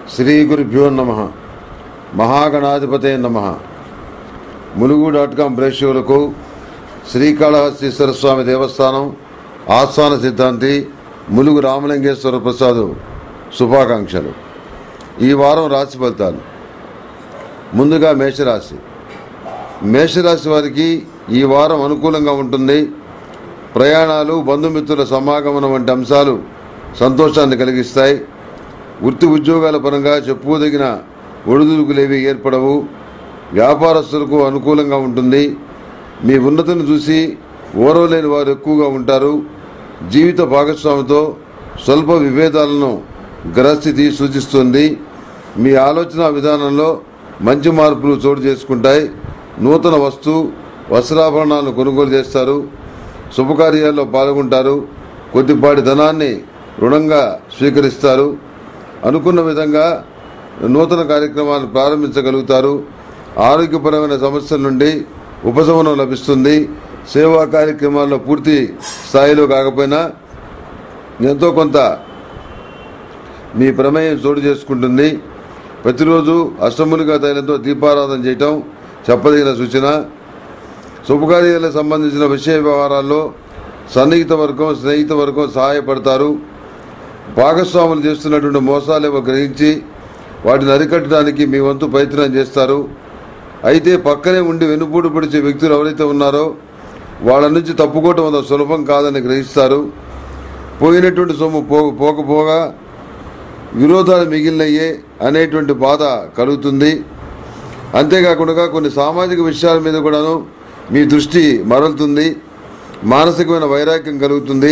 శ్రీ గురుభ్యో నమ మహాగణాధిపతే నమ ములుగు డాట్ కాం ప్రేక్షకులకు శ్రీకాళహస్తీశ్వర స్వామి దేవస్థానం ఆస్థాన సిద్ధాంతి ములుగు రామలింగేశ్వర ప్రసాద్ శుభాకాంక్షలు ఈ వారం రాశి ఫలితాలు ముందుగా మేషరాశి మేషరాశి వారికి ఈ వారం అనుకూలంగా ఉంటుంది ప్రయాణాలు బంధుమిత్రుల సమాగమనం వంటి అంశాలు సంతోషాన్ని కలిగిస్తాయి వృత్తి ఉద్యోగాల పరంగా చెప్పుకోదగిన ఒడిదుడుకులేవి ఏర్పడవు వ్యాపారస్తులకు అనుకూలంగా ఉంటుంది మీ ఉన్నతిని చూసి ఓరవలేని వారు ఎక్కువగా ఉంటారు జీవిత భాగస్వామితో స్వల్ప విభేదాలను గ్రహస్థితి సూచిస్తుంది మీ ఆలోచన విధానంలో మంచి మార్పులు చోటు చేసుకుంటాయి నూతన వస్తు వస్త్రాభరణాలను కొనుగోలు చేస్తారు శుభకార్యాల్లో పాల్గొంటారు కొద్దిపాటి ధనాన్ని రుణంగా స్వీకరిస్తారు అనుకున్న విధంగా నూతన కార్యక్రమాలు ప్రారంభించగలుగుతారు ఆరోగ్యపరమైన సమస్యల నుండి ఉపశమనం లభిస్తుంది సేవా కార్యక్రమాల్లో పూర్తి స్థాయిలో కాకపోయినా ఎంతో కొంత మీ ప్రమేయం చోటు చేసుకుంటుంది ప్రతిరోజు అష్టమునిగా తైలంతో దీపారాధన చేయటం చెప్పదగిన సూచన శుభకార్యాలకు సంబంధించిన విషయ వ్యవహారాల్లో సన్నిహిత వర్గం స్నేహిత వర్గం సహాయపడతారు భాగస్వాములు చేస్తున్నటువంటి మోసాలేవో గ్రహించి వాటిని అరికట్టడానికి మీ వంతు ప్రయత్నం చేస్తారు అయితే పక్కనే ఉండి వెనుపూడు పొడిచే వ్యక్తులు ఎవరైతే ఉన్నారో వాళ్ళ నుంచి తప్పుకోవటం అంత సులభం కాదని గ్రహిస్తారు పోయినటువంటి సొమ్ము పో పోకపోగా విరోధాలు మిగిలినయ్యే అనేటువంటి బాధ కలుగుతుంది అంతేకాకుండా కొన్ని సామాజిక విషయాల మీద కూడాను మీ దృష్టి మరలుతుంది మానసికమైన వైరాగ్యం కలుగుతుంది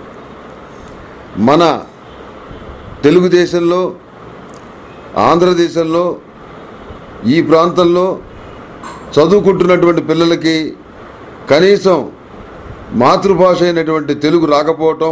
మన తెలుగుదేశంలో ఆంధ్రదేశంలో ఈ ప్రాంతంలో చదువుకుంటున్నటువంటి పిల్లలకి కనీసం మాతృభాష అయినటువంటి తెలుగు రాకపోవటం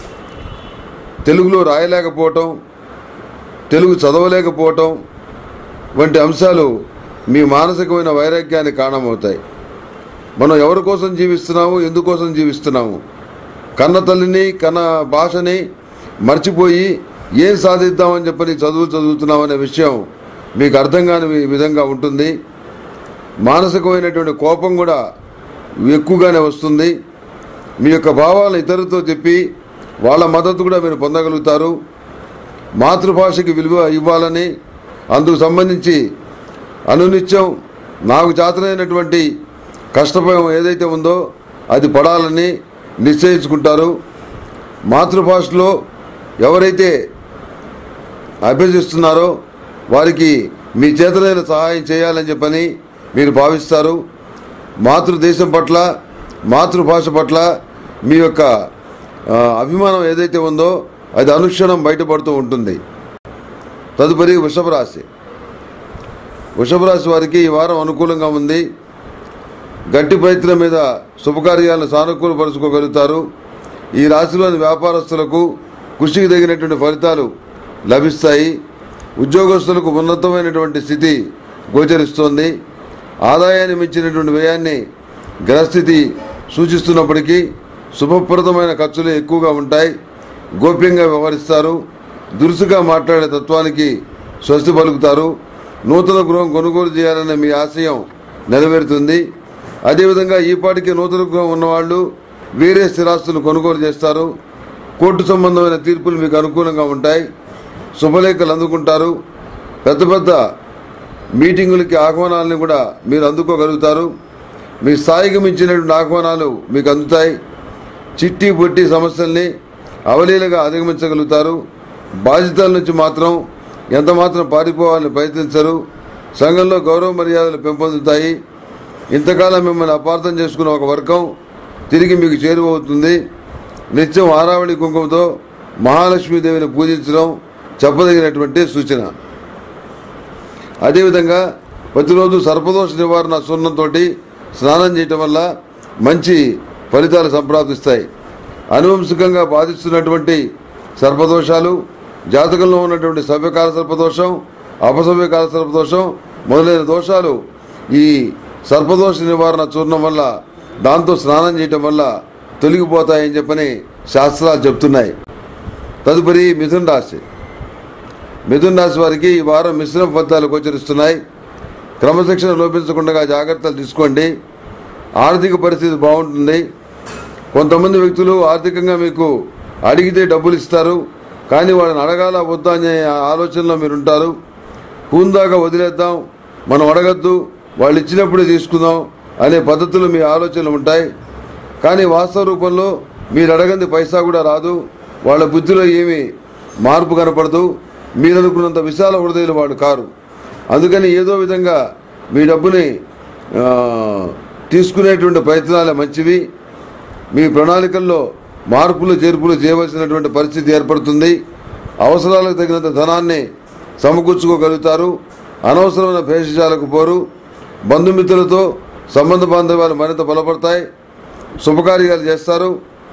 తెలుగులో రాయలేకపోవటం తెలుగు చదవలేకపోవటం వంటి అంశాలు మీ మానసికమైన వైరాగ్యాన్ని కారణమవుతాయి మనం ఎవరి కోసం జీవిస్తున్నాము ఎందుకోసం జీవిస్తున్నాము కన్న తల్లిని కన్న భాషని మర్చిపోయి ఏం సాధిద్దామని చెప్పని చదువు చదువుతున్నాం అనే విషయం మీకు అర్థం కాని విధంగా ఉంటుంది మానసికమైనటువంటి కోపం కూడా ఎక్కువగానే వస్తుంది మీ యొక్క భావాలను ఇతరులతో చెప్పి వాళ్ళ మద్దతు కూడా మీరు పొందగలుగుతారు మాతృభాషకి విలువ ఇవ్వాలని అందుకు సంబంధించి అనునిత్యం నాకు చేతనైనటువంటి కష్టభయం ఏదైతే ఉందో అది పడాలని నిశ్చయించుకుంటారు మాతృభాషలో ఎవరైతే అభ్యసిస్తున్నారో వారికి మీ చేతనైన సహాయం చేయాలని చెప్పని మీరు భావిస్తారు మాతృదేశం పట్ల మాతృభాష పట్ల మీ యొక్క ఆ, అభిమానం ఏదైతే ఉందో అది అనుక్షణం బయటపడుతూ ఉంటుంది తదుపరి వృషభ రాశి వృషభ రాశి వారికి ఈ వారం అనుకూలంగా ఉంది గట్టి ప్రయత్నం మీద శుభకార్యాలను సానుకూలపరుచుకోగలుగుతారు ఈ రాశిలోని వ్యాపారస్తులకు కృషికి తగినటువంటి ఫలితాలు లభిస్తాయి ఉద్యోగస్తులకు ఉన్నతమైనటువంటి స్థితి గోచరిస్తోంది ఆదాయాన్ని మించినటువంటి వ్యయాన్ని గ్రహస్థితి సూచిస్తున్నప్పటికీ శుభప్రదమైన ఖర్చులు ఎక్కువగా ఉంటాయి గోప్యంగా వ్యవహరిస్తారు దురుసుగా మాట్లాడే తత్వానికి స్వస్తి పలుకుతారు నూతన గృహం కొనుగోలు చేయాలనే మీ ఆశయం నెరవేరుతుంది అదేవిధంగా ఈపాటికి నూతన గృహం ఉన్నవాళ్ళు వేరే స్థిరాస్తులు కొనుగోలు చేస్తారు కోర్టు సంబంధమైన తీర్పులు మీకు అనుకూలంగా ఉంటాయి శుభలేఖలు అందుకుంటారు పెద్ద పెద్ద మీటింగులకి ఆహ్వానాలను కూడా మీరు అందుకోగలుగుతారు మీ స్థాయికి మించినటువంటి ఆహ్వానాలు మీకు అందుతాయి చిట్టి పొట్టి సమస్యల్ని అవలీలగా అధిగమించగలుగుతారు బాధ్యతల నుంచి మాత్రం ఎంత మాత్రం పారిపోవాలని ప్రయత్నించరు సంఘంలో గౌరవ మర్యాదలు పెంపొందుతాయి ఇంతకాలం మిమ్మల్ని అపార్థం చేసుకున్న ఒక వర్గం తిరిగి మీకు చేరువవుతుంది నిత్యం ఆరావళి కుంకుమతో మహాలక్ష్మీదేవిని పూజించడం చెప్పదగినటువంటి సూచన అదేవిధంగా ప్రతిరోజు సర్పదోష నివారణ సున్నంతో స్నానం చేయటం వల్ల మంచి ఫలితాలు సంప్రాప్తిస్తాయి అనువంశికంగా బాధిస్తున్నటువంటి సర్పదోషాలు జాతకంలో ఉన్నటువంటి సవ్యకాల సర్పదోషం అపసవ్యకాల సర్పదోషం మొదలైన దోషాలు ఈ సర్పదోష నివారణ చూర్ణం వల్ల దాంతో స్నానం చేయటం వల్ల తొలగిపోతాయని చెప్పని శాస్త్రాలు చెప్తున్నాయి తదుపరి మిథున రాశి మిథున్ రాశి వారికి ఈ వారం మిశ్రమ ఫలితాలు గోచరిస్తున్నాయి క్రమశిక్షణ లోపించకుండా జాగ్రత్తలు తీసుకోండి ఆర్థిక పరిస్థితి బాగుంటుంది కొంతమంది వ్యక్తులు ఆర్థికంగా మీకు అడిగితే డబ్బులు ఇస్తారు కానీ వాళ్ళని అడగాల వద్దా అనే ఆలోచనలో మీరు ఉంటారు పూందాగా వదిలేద్దాం మనం అడగద్దు వాళ్ళు ఇచ్చినప్పుడే తీసుకుందాం అనే పద్ధతులు మీ ఆలోచనలు ఉంటాయి కానీ వాస్తవ రూపంలో మీరు అడగంది పైసా కూడా రాదు వాళ్ళ బుద్ధిలో ఏమీ మార్పు కనపడదు మీరు అనుకున్నంత విశాల హృదయాలు వాడు కారు అందుకని ఏదో విధంగా మీ డబ్బుని ఆ, తీసుకునేటువంటి ప్రయత్నాలే మంచివి మీ ప్రణాళికల్లో మార్పులు చేర్పులు చేయవలసినటువంటి పరిస్థితి ఏర్పడుతుంది అవసరాలకు తగినంత ధనాన్ని సమకూర్చుకోగలుగుతారు అనవసరమైన భేషజాలకు పోరు బంధుమిత్రులతో సంబంధ బాంధవ్యాలు మరింత బలపడతాయి శుభకార్యాలు చేస్తారు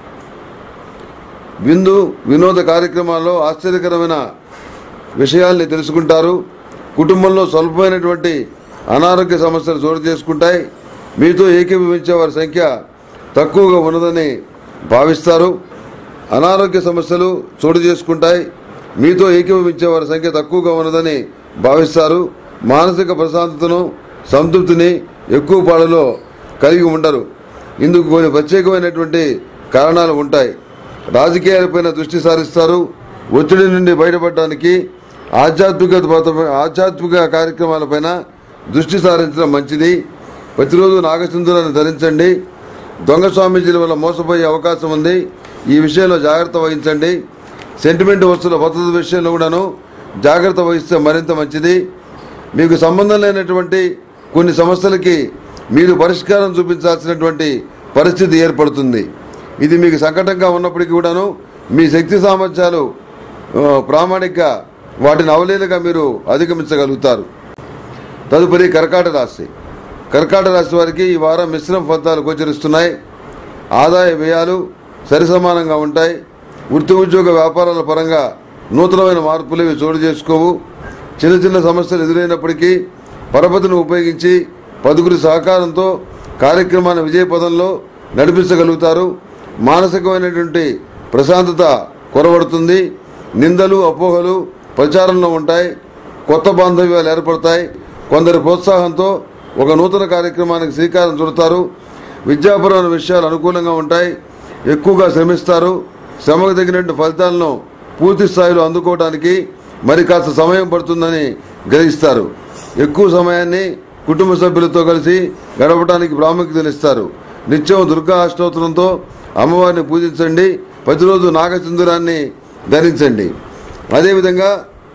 విందు వినోద కార్యక్రమాల్లో ఆశ్చర్యకరమైన విషయాల్ని తెలుసుకుంటారు కుటుంబంలో స్వల్పమైనటువంటి అనారోగ్య సమస్యలు చోటు చేసుకుంటాయి మీతో ఏకీభవించే వారి సంఖ్య తక్కువగా ఉన్నదని భావిస్తారు అనారోగ్య సమస్యలు చోటు చేసుకుంటాయి మీతో ఏకీభవించే వారి సంఖ్య తక్కువగా ఉన్నదని భావిస్తారు మానసిక ప్రశాంతతను సంతృప్తిని ఎక్కువ పాడలో కలిగి ఉండరు ఇందుకు కొన్ని ప్రత్యేకమైనటువంటి కారణాలు ఉంటాయి రాజకీయాలపైన దృష్టి సారిస్తారు ఒత్తిడి నుండి బయటపడడానికి ఆధ్యాత్మిక ఆధ్యాత్మిక కార్యక్రమాలపైన దృష్టి సారించడం మంచిది ప్రతిరోజు నాగసింధులను ధరించండి దొంగ స్వామీజీల వల్ల మోసపోయే అవకాశం ఉంది ఈ విషయంలో జాగ్రత్త వహించండి సెంటిమెంట్ వస్తువుల భద్రత విషయంలో కూడాను జాగ్రత్త వహిస్తే మరింత మంచిది మీకు సంబంధం లేనటువంటి కొన్ని సమస్యలకి మీరు పరిష్కారం చూపించాల్సినటువంటి పరిస్థితి ఏర్పడుతుంది ఇది మీకు సంకటంగా ఉన్నప్పటికీ కూడాను మీ శక్తి సామర్థ్యాలు ఆ, ప్రామాణిక వాటిని అవలీలగా మీరు అధిగమించగలుగుతారు తదుపరి కర్కాట రాశి కర్కాట రాశి వారికి ఈ వారం మిశ్రమ ఫలితాలు గోచరిస్తున్నాయి ఆదాయ వ్యయాలు సరిసమానంగా ఉంటాయి వృత్తి ఉద్యోగ వ్యాపారాల పరంగా నూతనమైన మార్పులు ఇవి చోటు చేసుకోవు చిన్న చిన్న సమస్యలు ఎదురైనప్పటికీ పరపతిని ఉపయోగించి పదుగురి సహకారంతో కార్యక్రమాన్ని విజయపదంలో నడిపించగలుగుతారు మానసికమైనటువంటి ప్రశాంతత కొరబడుతుంది నిందలు అపోహలు ప్రచారంలో ఉంటాయి కొత్త బాంధవ్యాలు ఏర్పడతాయి కొందరి ప్రోత్సాహంతో ఒక నూతన కార్యక్రమానికి శ్రీకారం చుడతారు విద్యాపరమైన విషయాలు అనుకూలంగా ఉంటాయి ఎక్కువగా శ్రమిస్తారు శ్రమకు తగినట్టు ఫలితాలను పూర్తి స్థాయిలో అందుకోవడానికి మరి కాస్త సమయం పడుతుందని గ్రహిస్తారు ఎక్కువ సమయాన్ని కుటుంబ సభ్యులతో కలిసి గడపడానికి ప్రాముఖ్యతనిస్తారు నిత్యం దుర్గా అష్టోత్తరంతో అమ్మవారిని పూజించండి ప్రతిరోజు నాగసింధురాన్ని ధరించండి అదేవిధంగా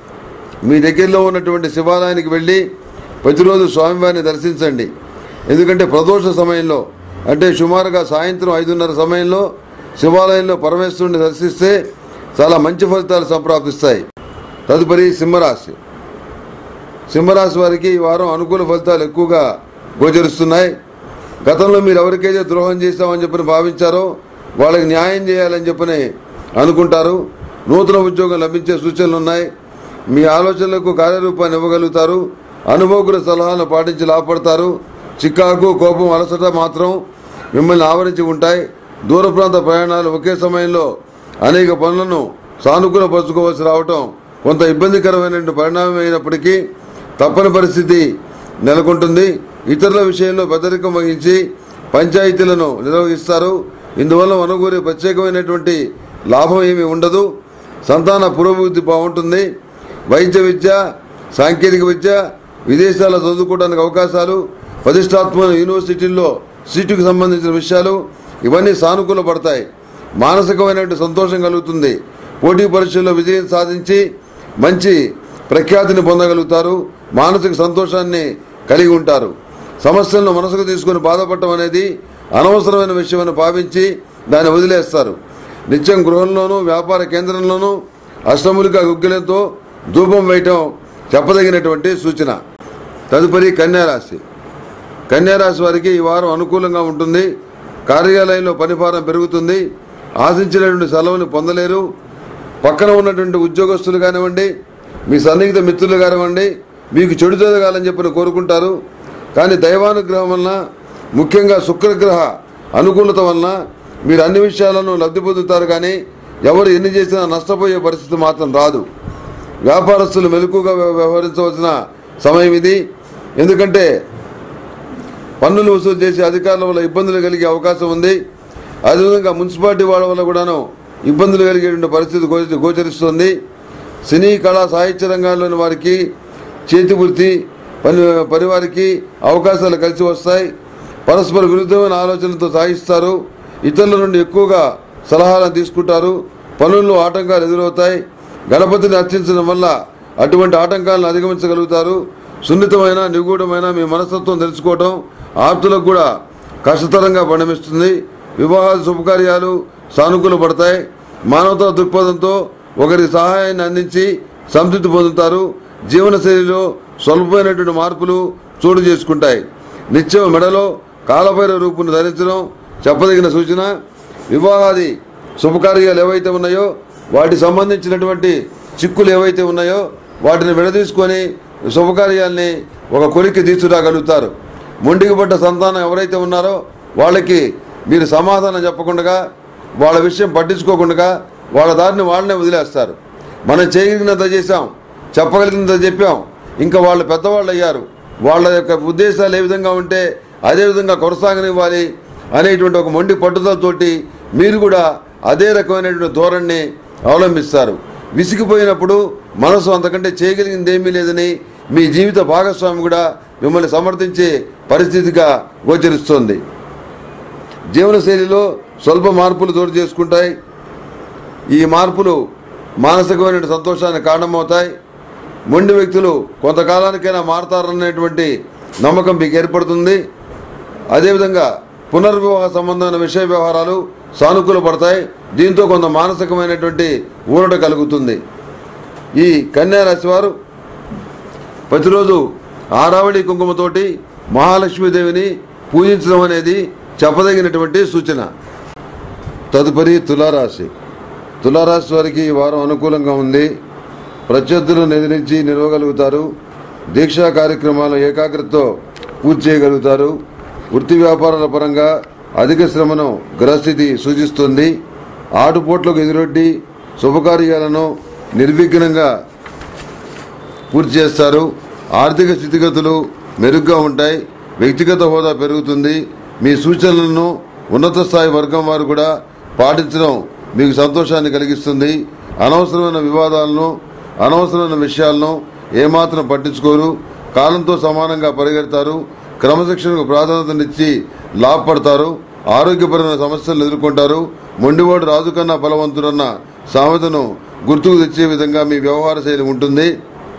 మీ దగ్గరలో ఉన్నటువంటి శివాలయానికి వెళ్ళి ప్రతిరోజు స్వామివారిని దర్శించండి ఎందుకంటే ప్రదోష సమయంలో అంటే సుమారుగా సాయంత్రం ఐదున్నర సమయంలో శివాలయంలో పరమేశ్వరుని దర్శిస్తే చాలా మంచి ఫలితాలు సంప్రాప్తిస్తాయి తదుపరి సింహరాశి సింహరాశి వారికి ఈ వారం అనుకూల ఫలితాలు ఎక్కువగా గోచరిస్తున్నాయి గతంలో మీరు ఎవరికైతే ద్రోహం చేశామని చెప్పని భావించారో వాళ్ళకి న్యాయం చేయాలని చెప్పని అనుకుంటారు నూతన ఉద్యోగం లభించే సూచనలు ఉన్నాయి మీ ఆలోచనలకు కార్యరూపాన్ని ఇవ్వగలుగుతారు అనుభవకుల సలహాలను పాటించి లాభపడతారు చికాకు కోపం అలసట మాత్రం మిమ్మల్ని ఆవరించి ఉంటాయి దూర ప్రాంత ప్రయాణాలు ఒకే సమయంలో అనేక పనులను సానుకూలపరచుకోవాల్సి రావటం కొంత ఇబ్బందికరమైన పరిణామం అయినప్పటికీ తప్పని పరిస్థితి నెలకొంటుంది ఇతరుల విషయంలో బెదరికం వహించి పంచాయతీలను నిర్వహిస్తారు ఇందువల్ల మనగూరే ప్రత్యేకమైనటువంటి లాభం ఏమీ ఉండదు సంతాన పురోభివృద్ధి బాగుంటుంది వైద్య విద్య సాంకేతిక విద్య విదేశాల చదువుకోవడానికి అవకాశాలు ప్రతిష్టాత్మక యూనివర్సిటీల్లో సీటుకు సంబంధించిన విషయాలు ఇవన్నీ సానుకూల పడతాయి మానసికమైనటువంటి సంతోషం కలుగుతుంది పోటీ పరీక్షల్లో విజయం సాధించి మంచి ప్రఖ్యాతిని పొందగలుగుతారు మానసిక సంతోషాన్ని కలిగి ఉంటారు సమస్యలను మనసుకు తీసుకుని బాధపడటం అనేది అనవసరమైన విషయమని భావించి దాన్ని వదిలేస్తారు నిత్యం గృహంలోనూ వ్యాపార కేంద్రంలోనూ అష్టములిక గుగ్గిలంతో ధూపం వేయటం చెప్పదగినటువంటి సూచన తదుపరి కన్యారాశి కన్యారాశి వారికి ఈ వారం అనుకూలంగా ఉంటుంది కార్యాలయంలో పనిభారం పెరుగుతుంది ఆశించినటువంటి సెలవుని పొందలేరు పక్కన ఉన్నటువంటి ఉద్యోగస్తులు కానివ్వండి మీ సన్నిహిత మిత్రులు కానివ్వండి మీకు చెడు జరగాలని చెప్పి కోరుకుంటారు కానీ దైవానుగ్రహం వలన ముఖ్యంగా శుక్రగ్రహ అనుకూలత వలన మీరు అన్ని విషయాలను లబ్ధి పొందుతారు కానీ ఎవరు ఎన్ని చేసినా నష్టపోయే పరిస్థితి మాత్రం రాదు వ్యాపారస్తులు మెలకుగా వ్య- వ్యవహరించవలసిన సమయం ఇది ఎందుకంటే పన్నులు వసూలు చేసే అధికారుల వల్ల ఇబ్బందులు కలిగే అవకాశం ఉంది అదేవిధంగా మున్సిపాలిటీ వాళ్ళ వల్ల కూడాను ఇబ్బందులు కలిగేటువంటి పరిస్థితి గోచ- గోచరిస్తుంది సినీ కళా సాహిత్య రంగాల్లోని వారికి చేతి వృత్తి పని పని వారికి అవకాశాలు కలిసి వస్తాయి పరస్పర విరుద్ధమైన ఆలోచనలతో సాగిస్తారు ఇతరుల నుండి ఎక్కువగా సలహాలను తీసుకుంటారు పనుల్లో ఆటంకాలు ఎదురవుతాయి గణపతిని అర్చించడం వల్ల అటువంటి ఆటంకాలను అధిగమించగలుగుతారు సున్నితమైన నిగూఢమైన మీ మనస్తత్వం తెలుసుకోవటం ఆప్తులకు కూడా కష్టతరంగా పరిణమిస్తుంది వివాహ శుభకార్యాలు సానుకూల పడతాయి మానవతా దృక్పథంతో ఒకరి సహాయాన్ని అందించి సంతృప్తి పొందుతారు జీవనశైలిలో స్వల్పమైనటువంటి మార్పులు చోటు చేసుకుంటాయి నిత్యం మెడలో కాలభైర రూపును ధరించడం చెప్పదగిన సూచన వివాహాది శుభకార్యాలు ఏవైతే ఉన్నాయో వాటికి సంబంధించినటువంటి చిక్కులు ఏవైతే ఉన్నాయో వాటిని విడదీసుకొని శుభకార్యాల్ని ఒక కొలిక్కి తీసుకురాగలుగుతారు మొండికి పడ్డ సంతానం ఎవరైతే ఉన్నారో వాళ్ళకి మీరు సమాధానం చెప్పకుండా వాళ్ళ విషయం పట్టించుకోకుండా వాళ్ళ దారిని వాళ్ళనే వదిలేస్తారు మనం చేయగలిగినంత చేశాం చెప్పగలిగినంత చెప్పాం ఇంకా వాళ్ళు పెద్దవాళ్ళు అయ్యారు వాళ్ళ యొక్క ఉద్దేశాలు ఏ విధంగా ఉంటే అదే విధంగా కొనసాగనివ్వాలి అనేటువంటి ఒక మొండి పట్టుదలతోటి మీరు కూడా అదే రకమైనటువంటి ధోరణిని అవలంబిస్తారు విసిగిపోయినప్పుడు మనసు అంతకంటే చేయగలిగింది ఏమీ లేదని మీ జీవిత భాగస్వామి కూడా మిమ్మల్ని సమర్థించే పరిస్థితిగా గోచరిస్తుంది జీవనశైలిలో స్వల్ప మార్పులు చోటు చేసుకుంటాయి ఈ మార్పులు మానసికమైన సంతోషానికి కారణమవుతాయి మొండి వ్యక్తులు కొంతకాలానికైనా మారతారనేటువంటి నమ్మకం మీకు ఏర్పడుతుంది అదేవిధంగా పునర్వివాహ సంబంధమైన విషయ వ్యవహారాలు సానుకూల పడతాయి దీంతో కొంత మానసికమైనటువంటి ఊరట కలుగుతుంది ఈ కన్యా రాశి వారు ప్రతిరోజు ఆరావళి కుంకుమతోటి మహాలక్ష్మీదేవిని పూజించడం అనేది చెప్పదగినటువంటి సూచన తదుపరి తులారాశి తులారాశి వారికి ఈ వారం అనుకూలంగా ఉంది ప్రత్యర్థులను ఎదిరించి నిలవగలుగుతారు దీక్షా కార్యక్రమాలు ఏకాగ్రతతో పూర్తి చేయగలుగుతారు వృత్తి వ్యాపారాల పరంగా అధిక శ్రమను గ్రహస్థితి సూచిస్తుంది ఆటుపోట్లకు ఎదురొడ్డి శుభకార్యాలను నిర్విఘ్నంగా పూర్తి చేస్తారు ఆర్థిక స్థితిగతులు మెరుగ్గా ఉంటాయి వ్యక్తిగత హోదా పెరుగుతుంది మీ సూచనలను ఉన్నత స్థాయి వర్గం వారు కూడా పాటించడం మీకు సంతోషాన్ని కలిగిస్తుంది అనవసరమైన వివాదాలను అనవసరమైన విషయాలను ఏమాత్రం పట్టించుకోరు కాలంతో సమానంగా పరిగెడతారు క్రమశిక్షణకు ప్రాధాన్యతనిచ్చి లాభపడతారు ఆరోగ్యపరమైన సమస్యలను ఎదుర్కొంటారు మొండివాడు రాజు కన్నా బలవంతుడన్న సామెతను గుర్తుకు తెచ్చే విధంగా మీ వ్యవహార శైలి ఉంటుంది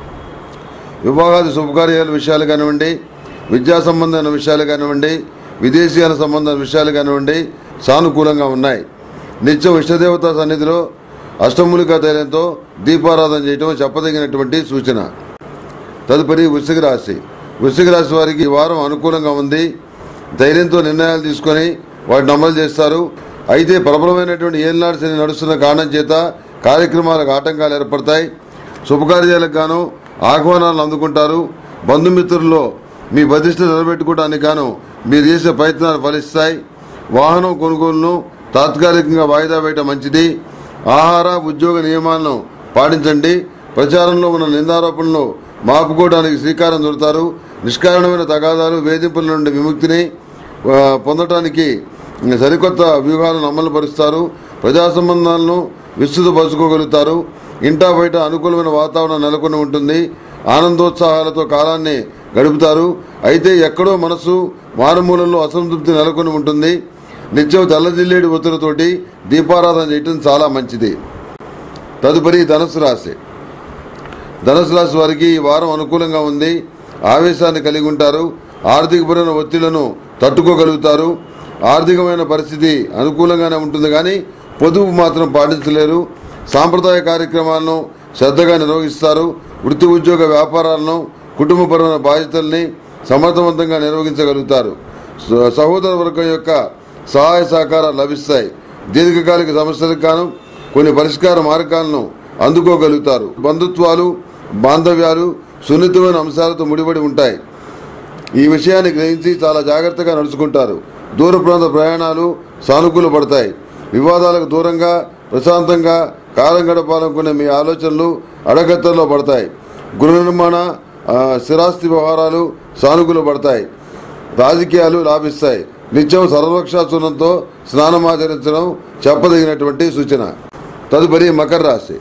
వివాహాది శుభకార్యాల విషయాలు కానివ్వండి విద్యా సంబంధమైన విషయాలు కానివ్వండి విదేశీయాల సంబంధమైన విషయాలు కానివ్వండి సానుకూలంగా ఉన్నాయి నిత్యం ఇష్టదేవత సన్నిధిలో అష్టమూలికా తైలంతో దీపారాధన చేయటం చెప్పదగినటువంటి సూచన తదుపరి వృశ్చిక రాశి వృశ్చిక రాశి వారికి ఈ వారం అనుకూలంగా ఉంది ధైర్యంతో నిర్ణయాలు తీసుకొని వాటిని అమలు చేస్తారు అయితే ప్రబలమైనటువంటి ఏలినాడు శని నడుస్తున్న కారణం చేత కార్యక్రమాలకు ఆటంకాలు ఏర్పడతాయి శుభకార్యాలకు గాను ఆహ్వానాలను అందుకుంటారు బంధుమిత్రుల్లో మీ ప్రతిష్ట నిలబెట్టుకోవడానికి గాను మీరు చేసే ప్రయత్నాలు ఫలిస్తాయి వాహనం కొనుగోలును తాత్కాలికంగా వాయిదా వేయటం మంచిది ఆహార ఉద్యోగ నియమాలను పాటించండి ప్రచారంలో ఉన్న నిందారోపణలు మాపుకోవడానికి శ్రీకారం చుడతారు నిష్కారణమైన తగాదాలు వేధింపుల నుండి విముక్తిని ఆ, పొందటానికి సరికొత్త వ్యూహాలను అమలు పరుస్తారు ప్రజా సంబంధాలను విస్తృతపరచుకోగలుగుతారు ఇంటా బయట అనుకూలమైన వాతావరణం నెలకొని ఉంటుంది ఆనందోత్సాహాలతో కాలాన్ని గడుపుతారు అయితే ఎక్కడో మనసు మారుమూలంలో అసంతృప్తి నెలకొని ఉంటుంది నిత్యం తెల్లజిల్లేడు ఒత్తులతోటి దీపారాధన చేయటం చాలా మంచిది తదుపరి ధనుసు రాశి ధనుసు రాశి వారికి ఈ వారం అనుకూలంగా ఉంది ఆవేశాన్ని కలిగి ఉంటారు ఆర్థికపరమైన ఒత్తిళ్లను తట్టుకోగలుగుతారు ఆర్థికమైన పరిస్థితి అనుకూలంగానే ఉంటుంది కానీ పొదుపు మాత్రం పాటించలేరు సాంప్రదాయ కార్యక్రమాలను శ్రద్ధగా నిర్వహిస్తారు వృత్తి ఉద్యోగ వ్యాపారాలను కుటుంబపరమైన బాధ్యతల్ని సమర్థవంతంగా నిర్వహించగలుగుతారు స- సహోదర వర్గం యొక్క సహాయ సహకారాలు లభిస్తాయి దీర్ఘకాలిక సమస్యలకు గాను కొన్ని పరిష్కార మార్గాలను అందుకోగలుగుతారు బంధుత్వాలు బాంధవ్యాలు సున్నితమైన అంశాలతో ముడిపడి ఉంటాయి ఈ విషయాన్ని గ్రహించి చాలా జాగ్రత్తగా నడుచుకుంటారు దూర ప్రాంత ప్రయాణాలు సానుకూల పడతాయి వివాదాలకు దూరంగా ప్రశాంతంగా కాలం గడపాలనుకునే మీ ఆలోచనలు అడగత్తల్లో పడతాయి గృహ నిర్మాణ ఆ, స్థిరాస్తి వ్యవహారాలు సానుకూల పడతాయి రాజకీయాలు లాభిస్తాయి నిత్యం సర్వరక్షాచూర్ణంతో స్నానమాచరించడం చెప్పదగినటువంటి సూచన తదుపరి మకర రాశి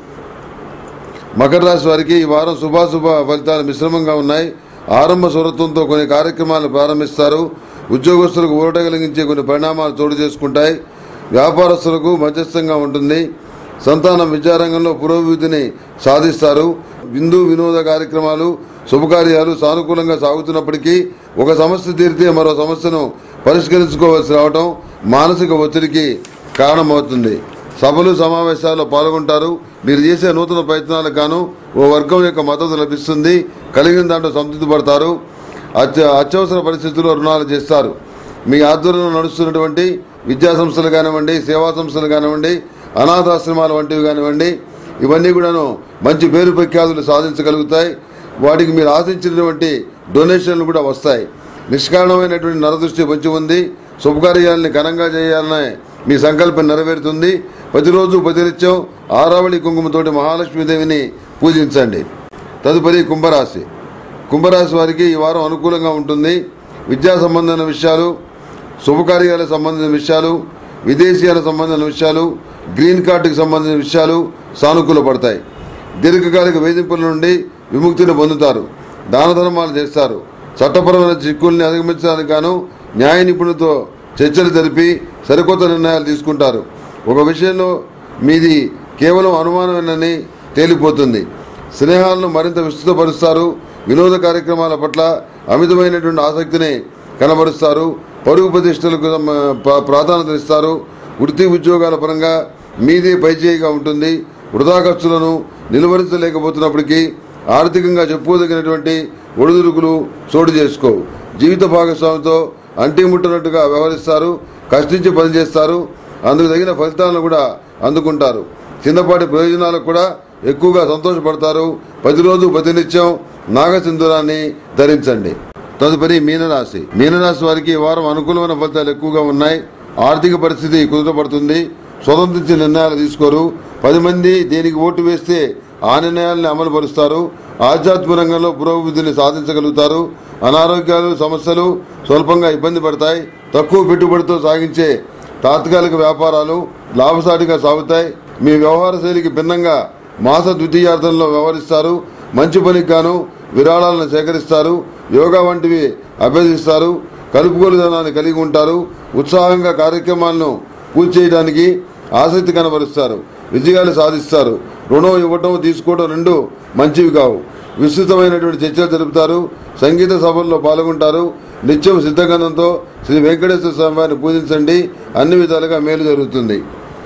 మకర రాశి వారికి ఈ వారం శుభాశుభ ఫలితాలు మిశ్రమంగా ఉన్నాయి ఆరంభ స్వరత్వంతో కొన్ని కార్యక్రమాలు ప్రారంభిస్తారు ఉద్యోగస్తులకు ఊరట కలిగించే కొన్ని పరిణామాలు చోటు చేసుకుంటాయి వ్యాపారస్తులకు మధ్యస్థంగా ఉంటుంది సంతానం విద్యారంగంలో పురోభివృద్ధిని సాధిస్తారు విందు వినోద కార్యక్రమాలు శుభకార్యాలు సానుకూలంగా సాగుతున్నప్పటికీ ఒక సమస్య తీరితే మరో సమస్యను పరిష్కరించుకోవాల్సి రావడం మానసిక ఒత్తిడికి కారణమవుతుంది సభలు సమావేశాల్లో పాల్గొంటారు మీరు చేసే నూతన ప్రయత్నాలకు గాను ఓ వర్గం యొక్క మద్దతు లభిస్తుంది కలిగిన దాంట్లో సంతృప్తి పడతారు అత్య అత్యవసర పరిస్థితుల్లో రుణాలు చేస్తారు మీ ఆధ్వర్యంలో నడుస్తున్నటువంటి విద్యా సంస్థలు కానివ్వండి సేవా సంస్థలు కానివ్వండి అనాథాశ్రమాలు వంటివి కానివ్వండి ఇవన్నీ కూడాను మంచి పేరు ప్రఖ్యాతులు సాధించగలుగుతాయి వాటికి మీరు ఆశించినటువంటి డొనేషన్లు కూడా వస్తాయి నిష్కారణమైనటువంటి నరదృష్టి వచ్చి ఉంది శుభకార్యాలని ఘనంగా చేయాలనే మీ సంకల్పం నెరవేరుతుంది ప్రతిరోజు ప్రతినిత్యం ఆరావళి కుంకుమతోటి మహాలక్ష్మీదేవిని పూజించండి తదుపరి కుంభరాశి కుంభరాశి వారికి ఈ వారం అనుకూలంగా ఉంటుంది విద్యా సంబంధమైన విషయాలు శుభకార్యాలకు సంబంధించిన విషయాలు విదేశీయాలకు సంబంధించిన విషయాలు గ్రీన్ కార్డుకి సంబంధించిన విషయాలు సానుకూల పడతాయి దీర్ఘకాలిక వేధింపుల నుండి విముక్తిని పొందుతారు దాన ధర్మాలు చేస్తారు చట్టపరమైన చిక్కుల్ని అధిగమించడానికి గాను న్యాయ నిపుణులతో చర్చలు జరిపి సరికొత్త నిర్ణయాలు తీసుకుంటారు ఒక విషయంలో మీది కేవలం అనుమానమేనని తేలిపోతుంది స్నేహాలను మరింత విస్తృతపరుస్తారు వినోద కార్యక్రమాల పట్ల అమితమైనటువంటి ఆసక్తిని కనబరుస్తారు పరుగు ప్రతిష్టలకు సమ- ప్ర- ప్రాధాన్యత ఇస్తారు వృత్తి ఉద్యోగాల పరంగా మీదే పైచేయిగా ఉంటుంది వృధా ఖర్చులను నిలువరించలేకపోతున్నప్పటికీ ఆర్థికంగా చెప్పుకోదగినటువంటి ఒడిదుడుకులు చోటు చేసుకోవు జీవిత భాగస్వామితో అంటి ముట్టనట్టుగా వ్యవహరిస్తారు కష్టించి పనిచేస్తారు అందుకు తగిన ఫలితాలను కూడా అందుకుంటారు చిన్నపాటి ప్రయోజనాలకు కూడా ఎక్కువగా సంతోషపడతారు ప్రతిరోజు ప్రతినిత్యం నాగసింధూరాన్ని ధరించండి తదుపరి మీనరాశి మీనరాశి వారికి ఈ వారం అనుకూలమైన ఫలితాలు ఎక్కువగా ఉన్నాయి ఆర్థిక పరిస్థితి కుదుటపడుతుంది స్వతంత్రించి నిర్ణయాలు తీసుకోరు పది మంది దేనికి ఓటు వేస్తే ఆ నిర్ణయాలను అమలు పరుస్తారు ఆధ్యాత్మిక రంగంలో పురోభివృద్ధిని సాధించగలుగుతారు అనారోగ్యాలు సమస్యలు స్వల్పంగా ఇబ్బంది పడతాయి తక్కువ పెట్టుబడితో సాగించే తాత్కాలిక వ్యాపారాలు లాభసాటిగా సాగుతాయి మీ వ్యవహార శైలికి భిన్నంగా మాస ద్వితీయార్థంలో వ్యవహరిస్తారు మంచి పనికి గాను విరాళాలను సేకరిస్తారు యోగా వంటివి అభ్యసిస్తారు కలుపుగోలుదనాన్ని కలిగి ఉంటారు ఉత్సాహంగా కార్యక్రమాలను పూర్తి చేయడానికి ఆసక్తి కనబరుస్తారు విజయాలు సాధిస్తారు రుణం ఇవ్వటం తీసుకోవడం రెండు మంచివి కావు విస్తృతమైనటువంటి చర్చలు జరుపుతారు సంగీత సభల్లో పాల్గొంటారు నిత్యం సిద్ధగంధంతో శ్రీ వెంకటేశ్వర స్వామి వారిని పూజించండి అన్ని విధాలుగా మేలు జరుగుతుంది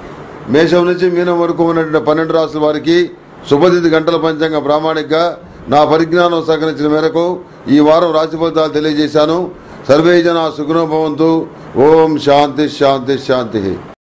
మేషం నుంచి మీనం వరకు ఉన్నటువంటి పన్నెండు రాసుల వారికి శుభతిథి గంటల పంచాంగ ప్రామాణికగా నా పరిజ్ఞానం సహకరించిన మేరకు ఈ వారం రాశి ఫలితాలు తెలియజేశాను సర్వే జన సుఖనోభవంతు ఓం శాంతి శాంతి శాంతి